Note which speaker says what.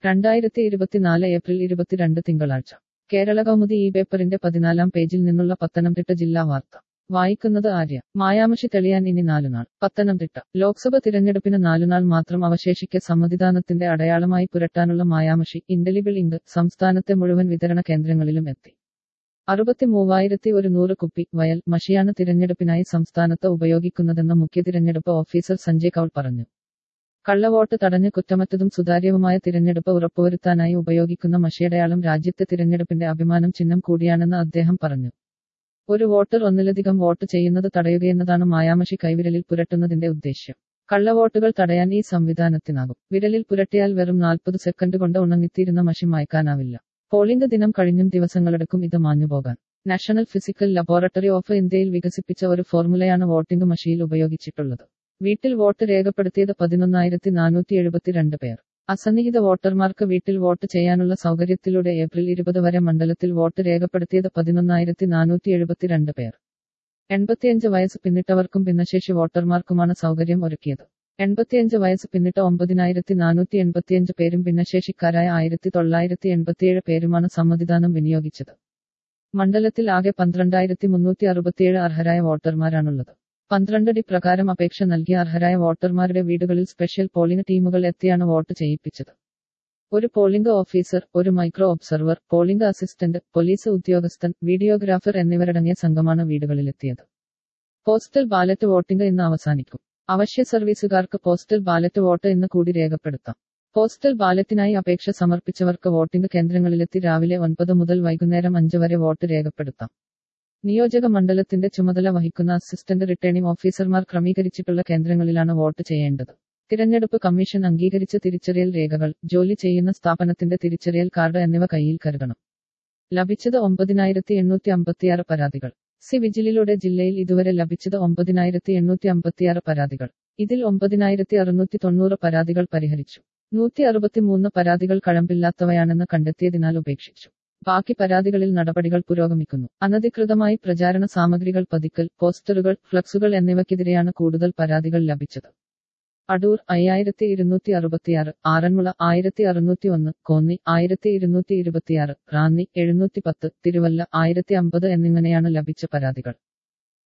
Speaker 1: രണ്ടായിരത്തി ഇരുപത്തിനാല് ഏപ്രിൽ ഇരുപത്തിരണ്ട് തിങ്കളാഴ്ച കേരള കൗമുദി ഈ പേപ്പറിന്റെ പതിനാലാം പേജിൽ നിന്നുള്ള പത്തനംതിട്ട ജില്ലാ വാർത്ത വായിക്കുന്നത് ആര്യ മായാമഷി തെളിയാൻ ഇനി നാലുനാൾ പത്തനംതിട്ട ലോക്സഭ തിരഞ്ഞെടുപ്പിന് നാലുനാൾ മാത്രം അവശേഷിക്കെ സമ്മതിദാനത്തിന്റെ അടയാളമായി പുരട്ടാനുള്ള മായാമഷി ഇൻഡലിബിൾ ഇങ്ക് സംസ്ഥാനത്തെ മുഴുവൻ വിതരണ കേന്ദ്രങ്ങളിലും എത്തി അറുപത്തി മൂവായിരത്തി ഒരു നൂറ് കുപ്പി വയൽ മഷിയാണ് തിരഞ്ഞെടുപ്പിനായി സംസ്ഥാനത്ത് ഉപയോഗിക്കുന്നതെന്ന് മുഖ്യ തിരഞ്ഞെടുപ്പ് ഓഫീസർ സഞ്ജയ് കൌൾ പറഞ്ഞു കള്ളവോട്ട് തടഞ്ഞ് കുറ്റമറ്റതും സുതാര്യവുമായ തിരഞ്ഞെടുപ്പ് ഉറപ്പുവരുത്താനായി ഉപയോഗിക്കുന്ന മഷിയടയാളം രാജ്യത്തെ തിരഞ്ഞെടുപ്പിന്റെ അഭിമാനം ചിഹ്നം കൂടിയാണെന്ന് അദ്ദേഹം പറഞ്ഞു ഒരു വോട്ടർ ഒന്നിലധികം വോട്ട് ചെയ്യുന്നത് തടയുകയെന്നതാണ് മായാമഷി കൈവിരലിൽ പുരട്ടുന്നതിന്റെ ഉദ്ദേശ്യം കള്ളവോട്ടുകൾ തടയാൻ ഈ സംവിധാനത്തിനാകും വിരലിൽ പുരട്ടിയാൽ വെറും നാൽപ്പത് സെക്കൻഡ് കൊണ്ട് ഉണങ്ങിത്തീരുന്ന മഷി മായ്ക്കാനാവില്ല പോളിംഗ് ദിനം കഴിഞ്ഞും ദിവസങ്ങളെടുക്കും ഇത് മാഞ്ഞുപോകാൻ നാഷണൽ ഫിസിക്കൽ ലബോറട്ടറി ഓഫ് ഇന്ത്യയിൽ വികസിപ്പിച്ച ഒരു ഫോർമുലയാണ് വോട്ടിംഗ് മഷിയിൽ ഉപയോഗിച്ചിട്ടുള്ളത് വീട്ടിൽ വോട്ട് രേഖപ്പെടുത്തിയത് പതിനൊന്നായിരത്തി നാനൂറ്റി എഴുപത്തിരണ്ട് പേർ അസന്നിഹിത വോട്ടർമാർക്ക് വീട്ടിൽ വോട്ട് ചെയ്യാനുള്ള സൗകര്യത്തിലൂടെ ഏപ്രിൽ ഇരുപത് വരെ മണ്ഡലത്തിൽ വോട്ട് രേഖപ്പെടുത്തിയത് പതിനൊന്നായിരത്തി നാനൂറ്റി എഴുപത്തിരണ്ട് പേർ എൺപത്തിയഞ്ച് വയസ്സ് പിന്നിട്ടവർക്കും ഭിന്നശേഷി വോട്ടർമാർക്കുമാണ് സൗകര്യം ഒരുക്കിയത് എൺപത്തിയഞ്ച് വയസ്സ് പിന്നിട്ട ഒമ്പതിനായിരത്തി നാനൂറ്റി എൺപത്തിയഞ്ച് പേരും ഭിന്നശേഷിക്കാരായ ആയിരത്തി തൊള്ളായിരത്തി എൺപത്തിയേഴ് പേരുമാണ് സമ്മതിദാനം വിനിയോഗിച്ചത് മണ്ഡലത്തിൽ ആകെ പന്ത്രണ്ടായിരത്തി മുന്നൂറ്റി അറുപത്തിയേഴ് അർഹരായ വോട്ടർമാരാണുള്ളത് പന്ത്രണ്ട് ഡി പ്രകാരം അപേക്ഷ നൽകിയ അർഹരായ വോട്ടർമാരുടെ വീടുകളിൽ സ്പെഷ്യൽ പോളിംഗ് ടീമുകൾ എത്തിയാണ് വോട്ട് ചെയ്യിപ്പിച്ചത് ഒരു പോളിംഗ് ഓഫീസർ ഒരു micro observer polling assistant police ഉദ്യോഗസ്ഥൻ വീഡിയോഗ്രാഫർ എന്നിവരടങ്ങിയ സംഘമാണ് വീടുകളിലെത്തിയത് പോസ്റ്റൽ ബാലറ്റ് വോട്ടിംഗ് ഇന്ന് അവസാനിക്കും അവശ്യ സർവീസുകാർക്ക് പോസ്റ്റൽ ബാലറ്റ് വോട്ട് ഇന്ന് കൂടി രേഖപ്പെടുത്താം പോസ്റ്റൽ ബാലറ്റിനായി അപേക്ഷ സമർപ്പിച്ചവർക്ക് വോട്ടിംഗ് കേന്ദ്രങ്ങളിലെത്തി രാവിലെ ഒൻപത് മുതൽ വൈകുന്നേരം അഞ്ച് വരെ വോട്ട് രേഖപ്പെടുത്താം നിയോജക മണ്ഡലത്തിന്റെ ചുമതല വഹിക്കുന്ന അസിസ്റ്റന്റ് റിട്ടേണിംഗ് ഓഫീസർമാർ ക്രമീകരിച്ചിട്ടുള്ള കേന്ദ്രങ്ങളിലാണ് വോട്ട് ചെയ്യേണ്ടത് തിരഞ്ഞെടുപ്പ് കമ്മീഷൻ അംഗീകരിച്ച തിരിച്ചറിയൽ രേഖകൾ ജോലി ചെയ്യുന്ന സ്ഥാപനത്തിന്റെ തിരിച്ചറിയൽ കാർഡ് എന്നിവ കയ്യിൽ കരുതണം ലഭിച്ചത് ഒമ്പതിനായിരത്തി എണ്ണൂറ്റി അമ്പത്തിയാറ് പരാതികൾ സി വിജിലിലൂടെ ജില്ലയിൽ ഇതുവരെ ലഭിച്ചത് ഒമ്പതിനായിരത്തി എണ്ണൂറ്റി അമ്പത്തിയാറ് പരാതികൾ ഇതിൽ ഒമ്പതിനായിരത്തി അറുന്നൂറ്റി തൊണ്ണൂറ് പരാതികൾ പരിഹരിച്ചു നൂറ്റി അറുപത്തിമൂന്ന് പരാതികൾ കഴമ്പില്ലാത്തവയാണെന്ന് കണ്ടെത്തിയതിനാൽ ഉപേക്ഷിച്ചു ബാക്കി പരാതികളിൽ നടപടികൾ പുരോഗമിക്കുന്നു അനധികൃതമായി പ്രചാരണ സാമഗ്രികൾ പതിക്കൽ പോസ്റ്ററുകൾ ഫ്ലക്സുകൾ എന്നിവയ്ക്കെതിരെയാണ് കൂടുതൽ പരാതികൾ ലഭിച്ചത് അടൂർ അയ്യായിരത്തി ഇരുന്നൂറ്റി അറുപത്തിയാറ് ആറന്മുള ആയിരത്തി അറുന്നൂറ്റി ഒന്ന് കോന്നി ആയിരത്തി ഇരുന്നൂറ്റി ഇരുപത്തിയാറ് റാന്നി എഴുന്നൂറ്റി പത്ത് തിരുവല്ല ആയിരത്തി അമ്പത് എന്നിങ്ങനെയാണ് ലഭിച്ച പരാതികൾ